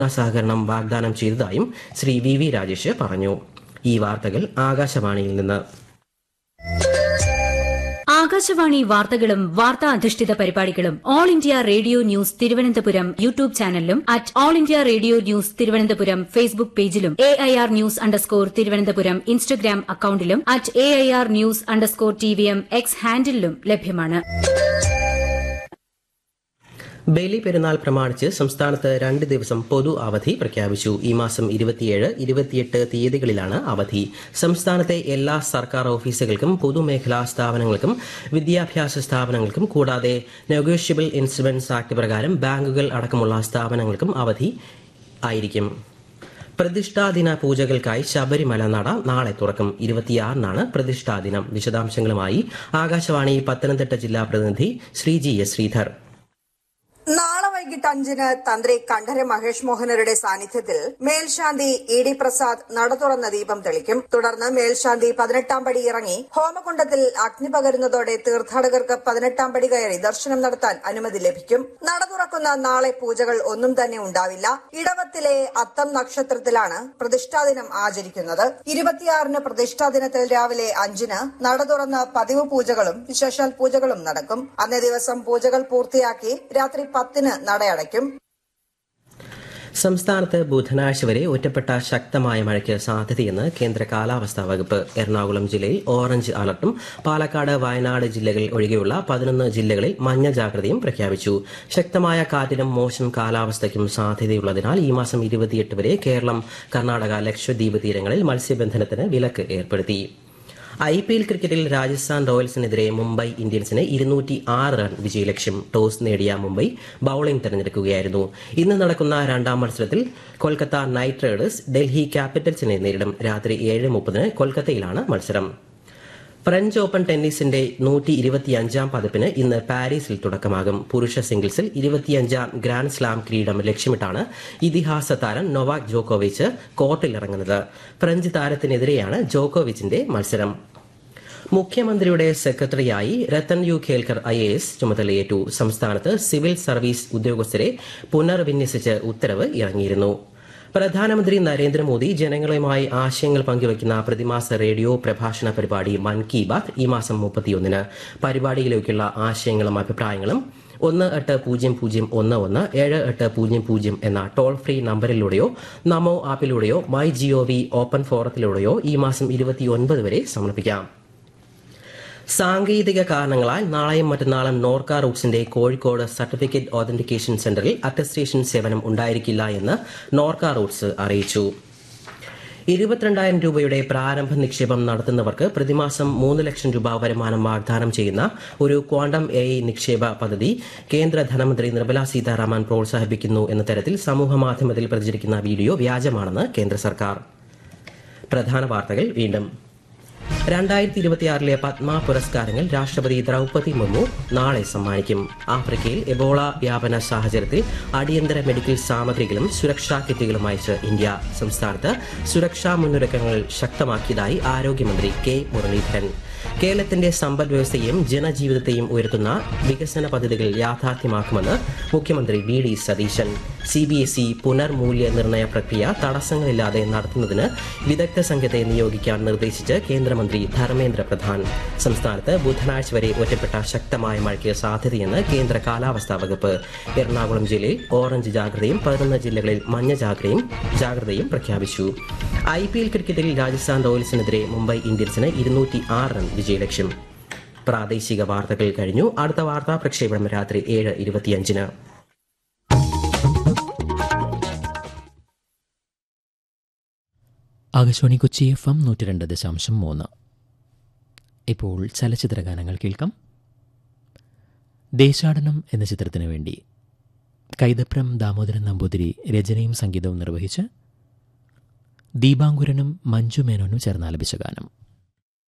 സഹകരണം വാഗ്ദാനം ചെയ്തതായും ശ്രീ വി വി രാജേഷ് പറഞ്ഞു ഈ വാർത്തകൾ ആകാശവാണിയിൽ നിന്ന് ആകാശവാണി വാർത്തകളും വാർത്താ അധിഷ്ഠിത പരിപാടികളും All India Radio News Thiruvananthapuram YouTube ചാനലിലും at All India Radio News Thiruvananthapuram Facebook പേജിലും A I R news underscore Thiruvananthapuram Instagram അക്കൌണ്ടിലും at A I R news underscore T V M X ഹാൻഡിലും ലഭ്യമാണ് ബലി പെരുന്നാൾ പ്രമാണിച്ച് സംസ്ഥാനത്ത് രണ്ട് ദിവസം പൊതു അവധി പ്രഖ്യാപിച്ചു ഈ മാസം ഇരുപത്തിയേഴ് ഇരുപത്തിയെട്ട് തീയതികളിലാണ് അവധി സംസ്ഥാനത്തെ എല്ലാ സർക്കാർ ഓഫീസുകൾക്കും പൊതുമേഖലാ സ്ഥാപനങ്ങൾക്കും വിദ്യാഭ്യാസ സ്ഥാപനങ്ങൾക്കും കൂടാതെ നെഗോഷ്യബിൾ ഇൻഷുറൻസ് ആക്ട് പ്രകാരം ബാങ്കുകൾ അടക്കമുള്ള സ്ഥാപനങ്ങൾക്കും അവധി ആയിരിക്കും പ്രതിഷ്ഠാദിന പൂജകൾക്കായി ശബരിമല നട നാളെ തുറക്കും ഇരുപത്തിയാറിനാണ് പ്രതിഷ്ഠാദിനം വിശദാംശങ്ങളുമായി ആകാശവാണി പത്തനംതിട്ട ജില്ലാ പ്രതിനിധി ശ്രീജി എസ് ശ്രീധർ നാളെ വൈകിട്ട് അഞ്ചിന് തന്ത്രി കണ്ഠര മഹേഷ് മോഹനരുടെ സാന്നിധ്യത്തിൽ മേൽശാന്തി ഇ ഡി പ്രസാദ് നട തുറന്ന ദീപം തെളിക്കും തുടർന്ന് മേൽശാന്തി പതിനെട്ടാം പടി ഇറങ്ങി ഹോമകുണ്ടത്തിൽ അഗ്നി പകരുന്നതോടെ തീർത്ഥാടകർക്ക് പതിനെട്ടാം പടി കയറി ദർശനം നടത്താൻ അനുമതി ലഭിക്കും നട തുറക്കുന്ന നാളെ പൂജകൾ ഒന്നും തന്നെ ഉണ്ടാവില്ല ഇടവത്തിലെ അത്തം നക്ഷത്രത്തിലാണ് പ്രതിഷ്ഠാദിനം ആചരിക്കുന്നത് ഇരുപത്തിയാറിന് പ്രതിഷ്ഠാദിനത്തിൽ രാവിലെ അഞ്ചിന് നട തുറന്ന് പതിവ് പൂജകളും വിശേഷാൽ പൂജകളും നടക്കും അന്നേ ദിവസം പൂജകൾ പൂർത്തിയാക്കി രാത്രി പത്തിന് നടയടയ്ക്കും സംസ്ഥാനത്ത് ബുധനാഴ്ച വരെ ഒറ്റപ്പെട്ട ശക്തമായ മഴയ്ക്ക് സാധ്യതയെന്ന് കേന്ദ്ര കാലാവസ്ഥാ വകുപ്പ് എറണാകുളം ജില്ലയിൽ ഓറഞ്ച് അലർട്ടും പാലക്കാട് വയനാട് ജില്ലകൾ ഒഴികെയുള്ള പതിനൊന്ന് ജില്ലകളിൽ മഞ്ഞ ജാഗ്രതയും പ്രഖ്യാപിച്ചു ശക്തമായ കാറ്റിനും മോശം കാലാവസ്ഥയ്ക്കും സാധ്യതയുള്ളതിനാൽ ഈ മാസം ഇരുപത്തിയെട്ട് വരെ കേരളം കർണാടക ലക്ഷദ്വീപ് തീരങ്ങളിൽ മത്സ്യബന്ധനത്തിന് വിലക്ക് ഏർപ്പെടുത്തി ഐ പി എൽ ക്രിക്കറ്റിൽ രാജസ്ഥാൻ റോയൽസിനെതിരെ മുംബൈ ഇന്ത്യൻസിന് ഇരുന്നൂറ്റി ആറ് റൺ വിജയലക്ഷ്യം ടോസ് നേടിയ മുംബൈ ബൌളിംഗ് തെരഞ്ഞെടുക്കുകയായിരുന്നു ഇന്ന് നടക്കുന്ന രണ്ടാം മത്സരത്തിൽ കൊൽക്കത്ത നൈറ്റ് റൈഡേഴ്സ് ഡൽഹി ക്യാപിറ്റൽസിനെ നേരിടും രാത്രി ഏഴ് മുപ്പതിന് കൊൽക്കത്തയിലാണ് മത്സരം ഫ്രഞ്ച് ഓപ്പൺ ടെന്നീസിന്റെ നൂറ്റി ഇരുപത്തിയഞ്ചാം പതിപ്പിന് ഇന്ന് പാരീസിൽ തുടക്കമാകും പുരുഷ സിംഗിൾസിൽ ഇരുപത്തിയഞ്ചാം ഗ്രാൻഡ് സ്ലാം കിരീടം ലക്ഷ്യമിട്ടാണ് ഇതിഹാസ താരം നൊവാക് ജോക്കോവിച്ച് കോർട്ടിലിറങ്ങുന്നത് ഫ്രഞ്ച് താരത്തിനെതിരെയാണ് ജോക്കോവിച്ചിന്റെ മത്സരം മുഖ്യമന്ത്രിയുടെ സെക്രട്ടറിയായി Rathan U Kelkar I A S ചുമതലയേറ്റു സംസ്ഥാനത്ത് സിവിൽ സർവീസ് ഉദ്യോഗസ്ഥരെ പുനർവിന്യസിച്ച് ഉത്തരവ് ഇറങ്ങിയിരുന്നു പ്രധാനമന്ത്രി നരേന്ദ്രമോദി ജനങ്ങളുമായി ആശയങ്ങൾ പങ്കുവയ്ക്കുന്ന പ്രതിമാസ റേഡിയോ പ്രഭാഷണ പരിപാടി മൻ കി ബാത് ഈ മാസം മുപ്പത്തിയൊന്നിന് പരിപാടിയിലേക്കുള്ള ആശയങ്ങളും അഭിപ്രായങ്ങളും ഒന്ന് എട്ട് പൂജ്യം പൂജ്യം ഒന്ന് ഒന്ന് ഏഴ് എട്ട് പൂജ്യം പൂജ്യം എന്ന ടോൾ ഫ്രീ നമ്പറിലൂടെയോ നമോ ആപ്പിലൂടെയോ മൈ ജിഒ വി ഓപ്പൺ ഫോറത്തിലൂടെയോ ഈ മാസം ഇരുപത്തിയൊൻപത് വരെ സമർപ്പിക്കാം സാങ്കേതിക കാരണങ്ങളാൽ നാളെയും മറ്റന്നാളും നോർക്ക റൂട്ട്സിന്റെ കോഴിക്കോട് സർട്ടിഫിക്കറ്റ് ഓതന്റിക്കേഷൻ സെന്ററിൽ അറ്റസ്റ്റേഷൻ സേവനം ഉണ്ടായിരിക്കില്ല എന്ന് നോർക്ക റൂട്ട്സ് അറിയിച്ചു ഇരുപത്തിരണ്ടായിരം രൂപയുടെ പ്രാരംഭ നിക്ഷേപം നടത്തുന്നവർക്ക് പ്രതിമാസം മൂന്ന് ലക്ഷം രൂപ വരുമാനം വാഗ്ദാനം ചെയ്യുന്ന ഒരു ക്വാണ്ടം എ നിക്ഷേപ പദ്ധതി കേന്ദ്ര ധനമന്ത്രി നിർമ്മല സീതാരാമൻ പ്രോത്സാഹിപ്പിക്കുന്നു എന്ന തരത്തിൽ സമൂഹമാധ്യമത്തിൽ പ്രചരിക്കുന്ന വീഡിയോ വ്യാജമാണെന്ന് കേന്ദ്ര സർക്കാർ പ്രധാന വാർത്തകൾ വീണ്ടും രണ്ടായിരത്തി ഇരുപത്തിയാറിലെ പത്മ പുരസ്കാരങ്ങൾ രാഷ്ട്രപതി ദ്രൗപതി മുർമു നാളെ സമ്മാനിക്കും ആഫ്രിക്കയിൽ എബോള വ്യാപന സാഹചര്യത്തിൽ അടിയന്തര മെഡിക്കൽ സാമഗ്രികളും സുരക്ഷാ കിറ്റുകളും അയച്ച് ഇന്ത്യ സംസ്ഥാനത്ത് സുരക്ഷാ മുന്നൊരുക്കങ്ങൾ ശക്തമാക്കിയതായി ആരോഗ്യമന്ത്രി കെ മുരളീധരൻ കേരളത്തിന്റെ സമ്പദ് വ്യവസ്ഥയെയും ജനജീവിതത്തെയും ഉയർത്തുന്ന വികസന പദ്ധതികൾ യാഥാർത്ഥ്യമാക്കുമെന്ന് മുഖ്യമന്ത്രി V D Satheesan C B S E പുനർമൂല്യനിർണ്ണയ പ്രക്രിയ തടസ്സങ്ങളില്ലാതെ നടത്തുന്നതിന് വിദഗ്ധ സംഘത്തെ നിയോഗിക്കാൻ നിർദ്ദേശിച്ച് കേന്ദ്രമന്ത്രി ധർമ്മേന്ദ്ര പ്രധാൻ സംസ്ഥാനത്ത് ബുധനാഴ്ച വരെ ഒറ്റപ്പെട്ട ശക്തമായ മഴയ്ക്ക് സാധ്യതയെന്ന് കേന്ദ്ര കാലാവസ്ഥാ വകുപ്പ് എറണാകുളം ജില്ലയിൽ ഓറഞ്ച് ജാഗ്രതയും പതിനൊന്ന് ജില്ലകളിൽ മഞ്ഞ ജാഗ്രതയും ജാഗ്രതയും പ്രഖ്യാപിച്ചു ഐ പി എൽ ക്രിക്കറ്റിൽ രാജസ്ഥാൻ റോയൽസിനെതിരെ മുംബൈ ഇന്ത്യൻസിന് ഇരുന്നൂറ്റി ആറ് റൺ വിജയലക്ഷ്യം പ്രാദേശിക വാർത്തകൾ കഴിഞ്ഞു അടുത്ത വാർത്താ പ്രക്ഷേപണം രാത്രി ഏഴ് ഇരുപത്തിയഞ്ചിന് ആകാശവാണി കൊച്ചി എഫ് എം നൂറ്റി രണ്ട് ദശാംശം മൂന്ന് ഇപ്പോൾ ചലച്ചിത്ര ഗാനങ്ങൾ കേൾക്കാം ദേശാടനം എന്ന ചിത്രത്തിനു വേണ്ടി കൈതപ്രം ദാമോദരൻ നമ്പൂതിരി രചനയും സംഗീതവും നിർവഹിച്ച് ദീപാങ്കുരനും മഞ്ജു മേനോനും ചേർന്ന് ആലപിച്ച ഗാനം